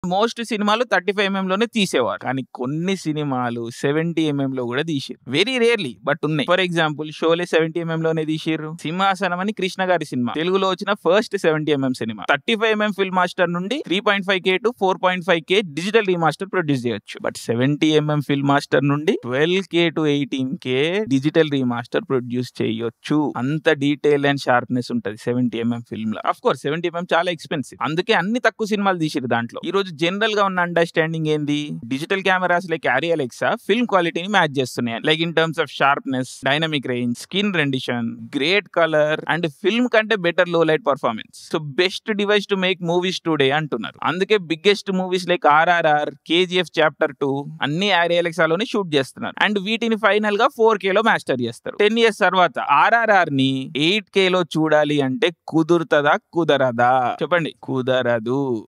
most సినిమాలు thirty five MM లోనే తీసేవారు కానీ కొన్ని సినిమాలు సెవెంటీ ఎంఎం లో కూడా తీసారు వెరీ రేర్లీ బట్ ఉన్నాయి for example Sholay seventy MM లోనే తీసిర్రు సింహాసనం అని కృష్ణ గారి సినిమా తెలుగులో వచ్చిన ఫస్ట్ సెవెంటీ ఎంఎం సినిమా thirty five MM film master నుండి three point five K to four point five K digital remaster produce చేయొచ్చు but seventy MM film master నుండి twelve K to eighteen K digital remaster produce చేయొచ్చు అంత detail and sharpness ఉంటది seventy MM film లో of course seventy MM చాలా expensive అందుకే అన్ని తక్కువ సినిమాలు తీసిరు దాంట్లో ఈ రోజు జనరల్ గా ఉన్న అండర్స్టాండింగ్ ఏంది digital cameras like ARRI Alexa film క్వాలిటీని మ్యాచ్ చేస్తున్నాయి like in terms of sharpness dynamic range skin rendition great colour and film కంటే better low light performance so best device to make movies today అంటున్నారు అందుకే biggest movies like RRR KGF chapter two అన్ని లోనే shoot చేస్తున్నారు and వీటిని final గా four కే లో master చేస్తారు టెన్ ఇయర్స్ తర్వాత ఆర్ఆర్ఆర్ ని ఎయిట్ కే లో చూడాలి అంటే కుదురుతుందా కుదరదా చెప్పండి కుదరదు